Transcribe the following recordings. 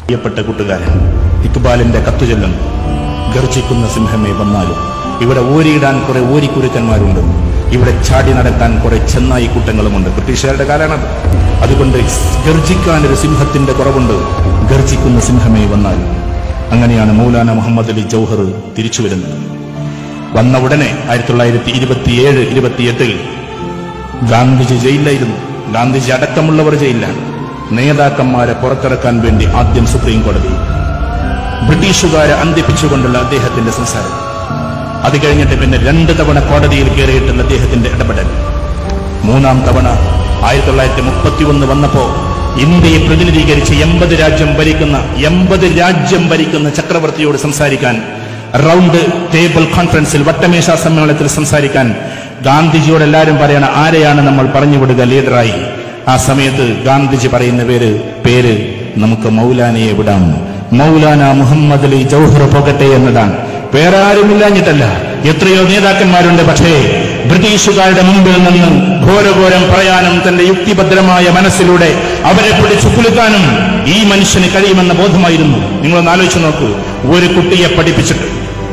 പ്രിയപ്പെട്ട കൂട്ടുകാരൻ ഇക്ബാലിന്റെ കത്തുചൊല്ലും ഗർജിക്കുന്ന സിംഹമേ വന്നാലും ഇവിടെ ഓരിയിടാൻ കുറെ ഓരിക്കുരുക്കന്മാരുണ്ട് ഇവിടെ ചാടി നടക്കാൻ കുറെ ചെന്നായി കൂട്ടങ്ങളുമുണ്ട് ബ്രിട്ടീഷുകാരുടെ കാലമാണ് അതുകൊണ്ട് ഗർജിക്കാൻ ഒരു സിംഹത്തിന്റെ കുറവുണ്ട് ഗർജിക്കുന്ന സിംഹമേ വന്നാൽ അങ്ങനെയാണ് മൗലാന മുഹമ്മദ് അലി ജൗഹർ തിരിച്ചു വരുന്നത് വന്ന ഉടനെ ആയിരത്തി തൊള്ളായിരത്തി ഇരുപത്തിയേഴ് ഇരുപത്തിയെട്ടിൽ ഗാന്ധിജി ജയിലിലായിരുന്നു ഗാന്ധിജി അടക്കമുള്ളവർ ജയിലിലാണ് നേതാക്കന്മാരെ പുറത്തിറക്കാൻ വേണ്ടി ആദ്യം സുപ്രീം കോടതി ബ്രിട്ടീഷുകാരെ അന്തിപ്പിച്ചുകൊണ്ടുള്ള അദ്ദേഹത്തിന്റെ സംസാരം അത് കഴിഞ്ഞിട്ട് പിന്നെ രണ്ട് തവണ കോടതിയിൽ കയറിയിട്ടുള്ള അദ്ദേഹത്തിന്റെ ഇടപെടൽ മൂന്നാം തവണ ആയിരത്തി തൊള്ളായിരത്തി മുപ്പത്തി ഒന്ന് വന്നപ്പോ ഇന്ത്യയെ പ്രതിനിധീകരിച്ച് എൺപത് രാജ്യം ഭരിക്കുന്ന എൺപത് രാജ്യം ഭരിക്കുന്ന ചക്രവർത്തിയോട് സംസാരിക്കാൻ റൗണ്ട് ടേബിൾ കോൺഫറൻസിൽ വട്ടമേശ സമ്മേളനത്തിൽ സംസാരിക്കാൻ ഗാന്ധിജിയോട് എല്ലാവരും പറയണം ആരെയാണ് നമ്മൾ പറഞ്ഞുവിടുക ലീഡറായി ആ സമയത്ത് ഗാന്ധിജി പറയുന്ന പേര് പേര് നമുക്ക് മൗലാനയെ വിടാം മൗലാന മുഹമ്മദ് അലി ജൗഹർ പോകട്ടെ എന്നതാണ് വേറെ ആരുമില്ലാഞ്ഞിട്ടല്ല എത്രയോ നേതാക്കന്മാരുണ്ട് പക്ഷേ ബ്രിട്ടീഷുകാരുടെ മുമ്പിൽ നിന്ന് ഘോരഘോരം പറയാനും തന്റെ യുക്തിഭദ്രമായ മനസ്സിലൂടെ അവരെ പിടിച്ചു കുലുക്കാനും ഈ മനുഷ്യന് കഴിയുമെന്ന ബോധമായിരുന്നു നിങ്ങളൊന്ന് ആലോചിച്ച് നോക്കൂ ഒരു കുട്ടിയെ പഠിപ്പിച്ചിട്ട്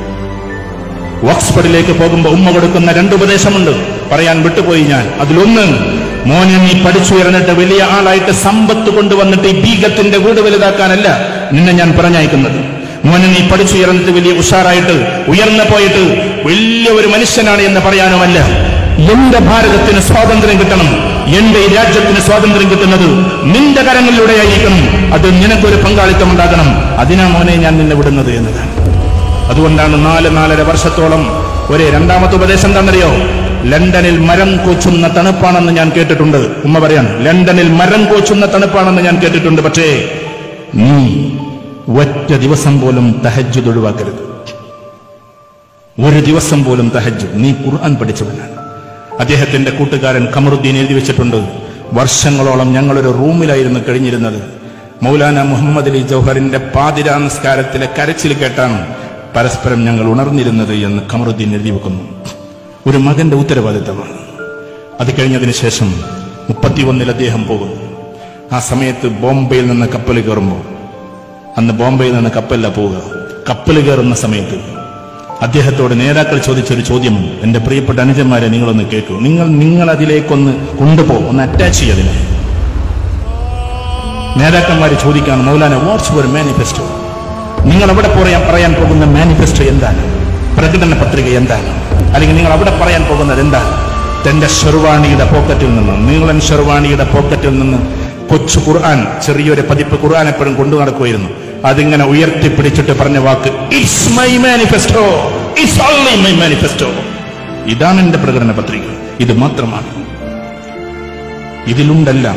ഓക്സ്ഫോർഡിലേക്ക് പോകുമ്പോൾ ഉമ്മ കൊടുക്കുന്ന രണ്ട് ഉപദേശമുണ്ട് പറയാൻ വിട്ടുപോയി ഞാൻ അതിലൊന്ന് മോനെ നീ പഠിച്ചുയർന്നിട്ട് വലിയ ആളായിട്ട് സമ്പത്ത് കൊണ്ടുവന്നിട്ട് ഈ ബീഗത്തിന്റെ വീട് വലുതാക്കാനല്ല നിന്നെ ഞാൻ പറഞ്ഞയക്കുന്നത് മോനെ നീ പഠിച്ചുയർന്നിട്ട് വലിയ ഉഷാറായിട്ട് ഉയർന്നു പോയിട്ട് വലിയ ഒരു മനുഷ്യനാണ് എന്ന് പറയാനുമല്ല എന്റെ ഭാരതത്തിന് സ്വാതന്ത്ര്യം കിട്ടണം എന്റെ ഈ രാജ്യത്തിന് സ്വാതന്ത്ര്യം കിട്ടുന്നത് നിന്റെ കരങ്ങളിലൂടെ ആയിരിക്കണം അത് നിനക്കൊരു പങ്കാളിത്തം ഉണ്ടാകണം അതിനാ മോനെ ഞാൻ നിന്നെ വിടുന്നത് എന്നതാണ് അതുകൊണ്ടാണ് നാല് നാലര വർഷത്തോളം ഒരേ രണ്ടാമത്തെ ഉപദേശം എന്താണെന്നറിയോ ലണ്ടനിൽ മരം കോച്ചുന്ന തണുപ്പാണെന്ന് ഞാൻ കേട്ടിട്ടുണ്ട് ഉമ്മ പറയാണ് ലണ്ടനിൽ മരം കോച്ചുന്ന തണുപ്പാണെന്ന് ഞാൻ കേട്ടിട്ടുണ്ട് പക്ഷേ നീ ഒറ്റ ദിവസം പോലും തഹജ്ജുദ് ഒഴിവാക്കരുത് ഒരു ദിവസം പോലും തഹജ്ജു നീ ഖുർആൻ പഠിച്ചവനാണ് അദ്ദേഹത്തിന്റെ കൂട്ടുകാരൻ കമറുദ്ദീൻ എഴുതി വെച്ചിട്ടുണ്ട് വർഷങ്ങളോളം ഞങ്ങളൊരു റൂമിലായിരുന്നു കഴിഞ്ഞിരുന്നത് മൗലാന മുഹമ്മദ് അലി ജൗഹറിന്റെ പാതിരാ നിസ്കാരത്തിലെ കരച്ചിൽ കേട്ടാണ് പരസ്പരം ഞങ്ങൾ ഉണർന്നിരുന്നത് എന്ന് കമറുദ്ദീൻ എഴുതി വെക്കുന്നു ഒരു മകന്റെ ഉത്തരവാദിത്തമാണ് അത് കഴിഞ്ഞതിന് ശേഷം മുപ്പത്തിയൊന്നിൽ അദ്ദേഹം പോകുന്നു ആ സമയത്ത് ബോംബെയിൽ നിന്ന് കപ്പൽ കയറുമ്പോൾ അന്ന് ബോംബെയിൽ നിന്ന് കപ്പലില്ല പോവുക കപ്പൽ കയറുന്ന സമയത്ത് അദ്ദേഹത്തോട് നേതാക്കൾ ചോദിച്ചൊരു ചോദ്യം എന്റെ പ്രിയപ്പെട്ട അനുജന്മാരെ നിങ്ങളൊന്ന് കേൾക്കൂ നിങ്ങൾ നിങ്ങൾ അതിലേക്കൊന്ന് കൊണ്ടുപോ ഒന്ന് അറ്റാച്ച് ചെയ്യതിനെ നേതാക്കന്മാർ ചോദിക്കാണ് മൗലാന വാട്ട്സ് യുവർ മാനിഫെസ്റ്റോ നിങ്ങൾ അവിടെ പറയാൻ പറയാൻ പോകുന്ന മാനിഫെസ്റ്റോ എന്താണ് പ്രകടന പത്രിക എന്താണ് അല്ലെങ്കിൽ നിങ്ങൾ അവിടെ പറയാൻ പോകുന്നത് എന്താണ് തന്റെ ഷെർവാണിയുടെ പോക്കറ്റിൽ നിന്ന് നീളൻ ഷെർവാണിയുടെ പോക്കറ്റിൽ നിന്ന് കൊച്ചു ഖുർആൻ ചെറിയൊരു പതിപ്പ് ഖുർആൻ എപ്പോഴും കൊണ്ടു നടക്കുമായിരുന്നു അതിങ്ങനെ ഉയർത്തിപ്പിടിച്ചിട്ട് പറഞ്ഞ വാക്ക് it's my manifesto it's only my manifesto ഇതാണ് എന്റെ പ്രകടന പത്രിക ഇത് മാത്രമാണ് ഇതിലുണ്ടെല്ലാം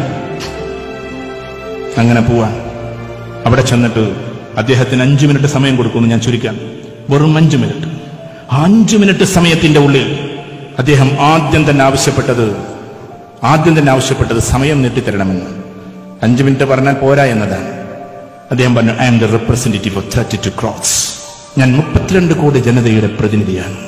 അങ്ങനെ പോവാൻ അവിടെ ചെന്നിട്ട് അദ്ദേഹത്തിന് അഞ്ചു മിനിറ്റ് സമയം കൊടുക്കുന്നു ഞാൻ ചുരുക്കാൻ വെറും അഞ്ചു മിനിറ്റ് ആ അഞ്ചു മിനിറ്റ് സമയത്തിന്റെ ഉള്ളിൽ അദ്ദേഹം ആദ്യം തന്നെ ആവശ്യപ്പെട്ടത് ആദ്യം തന്നെ ആവശ്യപ്പെട്ടത് സമയം നീട്ടിത്തരണമെന്ന് അഞ്ചു മിനിറ്റ് പറഞ്ഞാൽ പോരാ എന്നതാണ് അദ്ദേഹം പറഞ്ഞു I am the representative of thirty two crores ഞാൻ മുപ്പത്തിരണ്ട് കോടി ജനതയുടെ പ്രതിനിധിയാണ്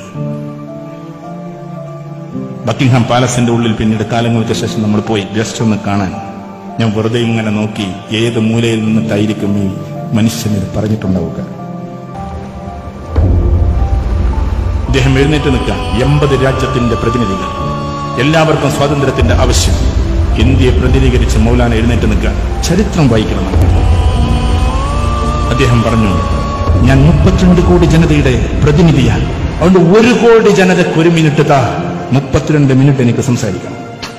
ബക്കിംഗ്ഹാം പാലസിന്റെ ഉള്ളിൽ പിന്നീട് കാലങ്ങൾക്ക് ശേഷം നമ്മൾ പോയി ജസ്റ്റ് ഒന്ന് കാണാൻ ഞാൻ വെറുതെ ഇങ്ങനെ നോക്കി ഏത് മൂലയിൽ നിന്നിട്ടായിരിക്കും ഈ മനുഷ്യൻ ഇത് പറഞ്ഞിട്ടുണ്ടാവുക ഇദ്ദേഹം എഴുന്നേറ്റ് നിൽക്കാം എൺപത് രാജ്യത്തിന്റെ പ്രതിനിധികൾ എല്ലാവർക്കും സ്വാതന്ത്ര്യത്തിന്റെ ആവശ്യം ഇന്ത്യയെ പ്രതിനിധീകരിച്ച് മൗലാന എഴുന്നേറ്റ് നിൽക്കാൻ ചരിത്രം വായിക്കണം നമുക്ക്. അദ്ദേഹം പറഞ്ഞു ഞാൻ മുപ്പത്തിരണ്ട് കോടി ജനതയുടെ പ്രതിനിധിയാണ് അതുകൊണ്ട് ഒരു കോടി ജനതയ്ക്ക് ഒരു മിനിറ്റ് താ മുപ്പത്തിരണ്ട് മിനിറ്റ് എനിക്ക് സംസാരിക്കണം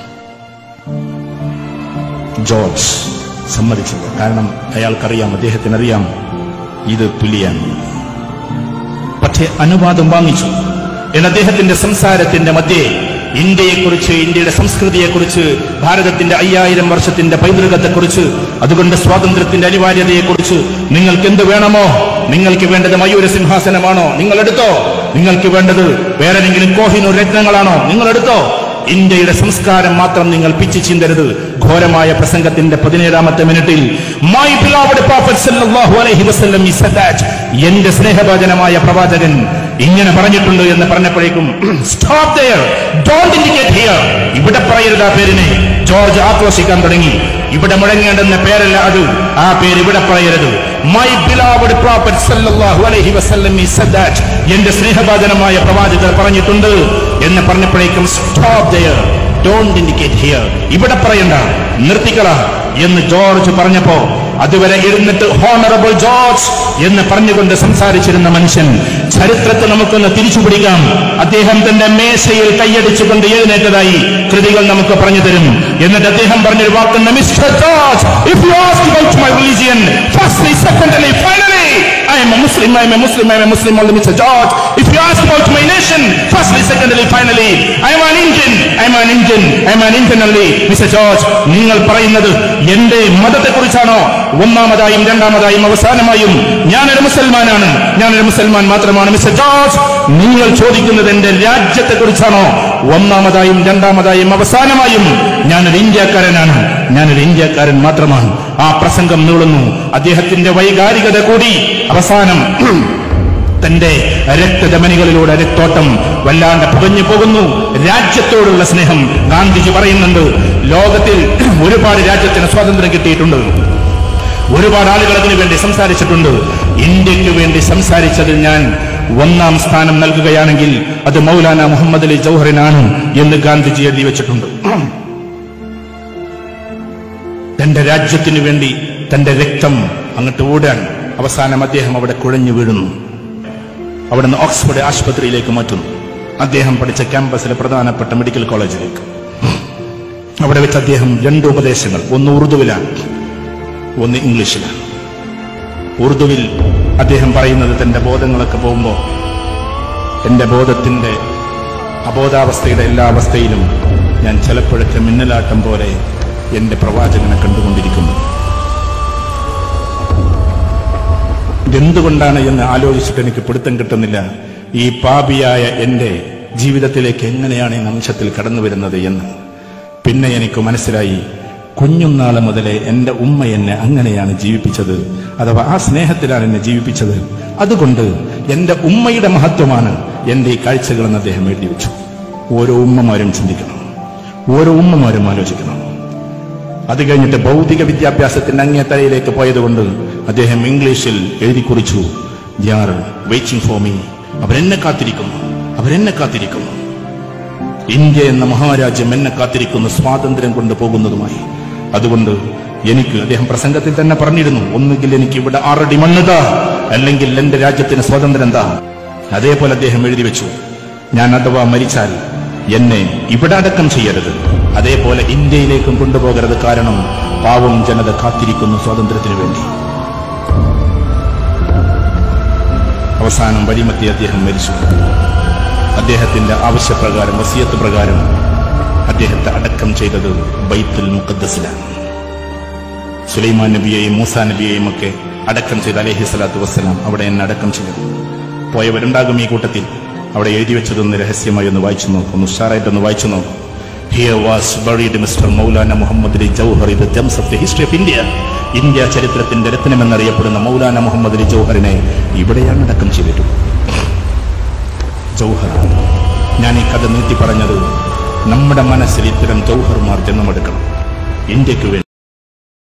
ജോർജ് സമ്മതിച്ചത് കാരണം അയാൾക്കറിയാം അദ്ദേഹത്തിനറിയാം ഇത് പുലിയാണ് പക്ഷേ അനുവാദം വാങ്ങിച്ചു എന്ന് അദ്ദേഹത്തിന്റെ സംസാരത്തിന്റെ മധ്യേ ഇന്ത്യയെക്കുറിച്ച് ഇന്ത്യയുടെ സംസ്കൃതിയെക്കുറിച്ച് ഭാരതത്തിന്റെ അയ്യായിരം വർഷത്തിന്റെ പൈതൃകത്തെക്കുറിച്ച് അതുകൊണ്ട് സ്വാതന്ത്ര്യത്തിന്റെ അനിവാര്യതയെക്കുറിച്ച് നിങ്ങൾക്ക് എന്ത് വേണമോ നിങ്ങൾക്ക് വേണ്ടത് മയൂര സിംഹാസനമാണോ നിങ്ങൾ എടുത്തോ നിങ്ങൾക്ക് വേണ്ടത് വേറെന്തെങ്കിലും കോഹിനൂർ രത്നങ്ങളാണോ നിങ്ങൾ എടുത്തോ ഇന്ത്യയുടെ സംസ്കാരം മാത്രം നിങ്ങൾ പിച്ചു ചിന്തരുത് ഘോരമായ പ്രസംഗത്തിന്റെ പതിനേഴാമത്തെ മിനിറ്റിൽ മൈ ബിലോവഡ് പ്രോഫറ്റ് സല്ലല്ലാഹു അലൈഹി വസല്ലം he said that എന്റെ സ്നേഹഭാജനമായ പ്രവാചകൻ ഇങ്ങനെ പറഞ്ഞിട്ടുണ്ട് എന്ന് പറഞ്ഞപ്പോഴേക്കും stop there don't indicate here ഇവിടെ പറയരുത് ആ പേരിനെ ജോർജ് ആക്രോശിക്കാൻ തുടങ്ങി ഇവിടെ മുഴങ്ങേണ്ടുന്ന പേരല്ല അത് ആ പേര് ഇവിടെ പറയരുത് മൈ ബിലാവഡ് പ്രോഫറ്റ് സല്ലല്ലാഹു അലൈഹി വസല്ലം he said that എന്റെ സ്നേഹഭാജനമായ പ്രവാചകർ പറഞ്ഞിട്ടുണ്ട് എന്ന് പറഞ്ഞപ്പോഴേക്കും stop there don't indicate here ഇവിടെ പറയണ്ട നിർത്തിക്കള എന്ന് ജോർജ് പറഞ്ഞപ്പോ അതുവരെ എഴുന്നിട്ട് ഹോണറബിൾ ജോർജ് എന്ന് പറഞ്ഞുകൊണ്ട് സംസാരിച്ചിരുന്ന മനുഷ്യൻ ചരിത്രത്തെ നമുക്കൊന്ന് തിരിച്ചുപിടിക്കാം അദ്ദേഹം തന്റെ മേശയിൽ കൈയടിച്ചുകൊണ്ട് എഴുന്നേറ്റതായി കൃതികൾ നമുക്ക് പറഞ്ഞു തരും എന്നിട്ട് അദ്ദേഹം പറഞ്ഞൊരു വാക്കുണ്ട് mister George if you ask about my religion firstly secondly finally I am a Muslim, I am a Muslim, I am a Muslim, only Mr. George. If you ask about my nation, firstly, secondly, finally, I am an Indian, I am an Indian, I am an Indian only, Mr. George. നിങ്ങൾ പറയുന്നത് എന്റെ മതത്തെക്കുറിച്ചാണോ ഒന്നാമതായും രണ്ടാമതായും അവസാനമായും ഞാനൊരു മുസൽമാനാണ് ഞാനൊരു മുസൽമാൻ മാത്രമാണ് mister George നിങ്ങൾ ചോദിക്കുന്നത് എന്റെ രാജ്യത്തെക്കുറിച്ചാണോ ഒന്നാമതായും രണ്ടാമതായും അവസാനമായും ഞാനൊരു ഇന്ത്യക്കാരനാണ് ഞാനൊരു ഇന്ത്യക്കാരൻ മാത്രമാണ് ആ പ്രസംഗം നീളുന്നു അദ്ദേഹത്തിന്റെ വൈകാരികത കൂടി അവസാനം തന്റെ രക്തധമനികളിലൂടെ രക്തോട്ടം വല്ലാണ്ട് പുകഞ്ഞു പോകുന്നു രാജ്യത്തോടുള്ള സ്നേഹം ഗാന്ധിജി പറയുന്നുണ്ട് ലോകത്തിൽ ഒരുപാട് രാജ്യത്തിന് സ്വാതന്ത്ര്യം കിട്ടിയിട്ടുണ്ട് ഒരുപാട് ആളുകൾ അതിനു വേണ്ടി സംസാരിച്ചിട്ടുണ്ട് ഇന്ത്യക്ക് വേണ്ടി സംസാരിച്ചതിൽ ഞാൻ ഒന്നാം സ്ഥാനം നൽകുകയാണെങ്കിൽ അത് മൗലാന മുഹമ്മദ് അലി ജൗഹറിനാണ് എന്ന് ഗാന്ധിജി എഴുതി വെച്ചിട്ടുണ്ട് തന്റെ രാജ്യത്തിനു വേണ്ടി തന്റെ രക്തം അങ്ങോട്ട് ഓടാൻ അവസാനം അദ്ദേഹം അവിടെ കുഴഞ്ഞു വീഴുന്നു അവിടുന്ന് ഓക്സ്ഫോർഡ് ആശുപത്രിയിലേക്ക് മാറ്റുന്നു അദ്ദേഹം പഠിച്ച ക്യാമ്പസിലെ പ്രധാനപ്പെട്ട മെഡിക്കൽ കോളേജിലേക്ക് അവിടെ വെച്ച് അദ്ദേഹം രണ്ട് ഉപദേശങ്ങൾ ഒന്ന് ഉറുദുവിലാണ് ഒന്ന് ഇംഗ്ലീഷിലാണ് ഉറുദുവിൽ അദ്ദേഹം പറയുന്നത് തന്റെ ബോധങ്ങളൊക്കെ പോകുമ്പോൾ എന്റെ ബോധത്തിന്റെ അബോധാവസ്ഥയുടെ എല്ലാ അവസ്ഥയിലും ഞാൻ ചിലപ്പോഴൊക്കെ മിന്നലാട്ടം പോലെ എന്റെ പ്രവാചകനെ കണ്ടുകൊണ്ടിരിക്കുന്നു ഇതെന്തുകൊണ്ടാണ് എന്ന് ആലോചിച്ചിട്ട് എനിക്ക് പിടുത്തം കിട്ടുന്നില്ല ഈ പാപിയായ എന്റെ ജീവിതത്തിലേക്ക് എങ്ങനെയാണ് ഈ നിമിഷത്തിൽ കടന്നു വരുന്നത് എന്ന് പിന്നെ എനിക്ക് മനസ്സിലായി കുഞ്ഞുനാള് മുതലേ എന്റെ ഉമ്മ എന്നെ അങ്ങനെയാണ് ജീവിപ്പിച്ചത് അഥവാ ആ സ്നേഹത്തിലാണ് എന്നെ ജീവിപ്പിച്ചത് അതുകൊണ്ട് എന്റെ ഉമ്മയുടെ മഹത്വമാണ് എന്റെ ഈ കാഴ്ചകളെന്ന് അദ്ദേഹം എഴുതി വെച്ചു ഓരോ ഉമ്മമാരും ചിന്തിക്കണം ഓരോ ഉമ്മമാരും ആലോചിക്കണം അത് കഴിഞ്ഞിട്ട് ഭൗതിക വിദ്യാഭ്യാസത്തിന്റെ അങ്ങേത്തലയിലേക്ക് പോയതുകൊണ്ട് അദ്ദേഹം ഇംഗ്ലീഷിൽ എഴുതി കുറിച്ചു യാർ വെയിറ്റിംഗ് ഫോർ മീ അവരെന്നെ കാത്തിരിക്കുന്നു അവരെന്നെ കാത്തിരിക്കുന്നു ഇന്ത്യ എന്ന മഹാരാജ്യം എന്നെ കാത്തിരിക്കുന്നു സ്വാതന്ത്ര്യം കൊണ്ട് പോകുന്നതുമായി അതുകൊണ്ട് എനിക്ക് അദ്ദേഹം പ്രസംഗത്തിൽ തന്നെ പറഞ്ഞിരുന്നു ഒന്നുകിൽ എനിക്ക് ഇവിടെ ആറടി മണ്ണുക അല്ലെങ്കിൽ എന്റെ രാജ്യത്തിന് സ്വാതന്ത്ര്യം താ അതേപോലെ അദ്ദേഹം എഴുതി വെച്ചു ഞാൻ അഥവാ മരിച്ചാൽ എന്നെ ഇവിടെ അടക്കം ചെയ്യരുത് അതേപോലെ ഇന്ത്യയിലേക്കും കൊണ്ടുപോകരുത് കാരണം പാവം ജനത കാത്തിരിക്കുന്നു സ്വാതന്ത്ര്യത്തിന് വേണ്ടി അവസാനം വഴിമത്തി അദ്ദേഹം മരിച്ചു അദ്ദേഹത്തിന്റെ ആവശ്യപ്രകാരം വസിയത്ത് പ്രകാരം അദ്ദേഹത്തെ അടക്കം ചെയ്തത് ബൈത്തുൽ മുഖദ്സിലാണ് സുലൈമാൻ നബിയെയും മൂസാ നബിയെയും ഒക്കെ അടക്കം ചെയ്ത അലഹി സ്വലാത്തു വസ്സലാം അവിടെ എന്നെ അടക്കം ചെയ്തു പോയവരുണ്ടാകും ഈ കൂട്ടത്തിൽ അവിടെ എഴുതി വെച്ചതൊന്ന് രഹസ്യമായി ഒന്ന് വായിച്ചു നോക്കും ഒന്ന് ഉഷാറായിട്ടൊന്ന് വായിച്ചു നോക്കും here was buried mister Maulana Muhammad Ali Jauhar ഇത് gems of the history of India India ചരിത്രത്തിന്റെ രത്നമെന്നറിയപ്പെടുന്ന മൗലാന മുഹമ്മദ് അലി ജൗഹറിനെ ഇവിടെയാണ് അടക്കം ചെയ്തിട്ടുള്ളത് ജൗഹർ ഞാൻ ഈ കഥ നീട്ടി പറഞ്ഞത് നമ്മുടെ മനസ്സിൽ ഇത്തരം ജൗഹർമാർ ജന്മമെടുക്കണം ഇന്ത്യക്ക് വേണ്ടി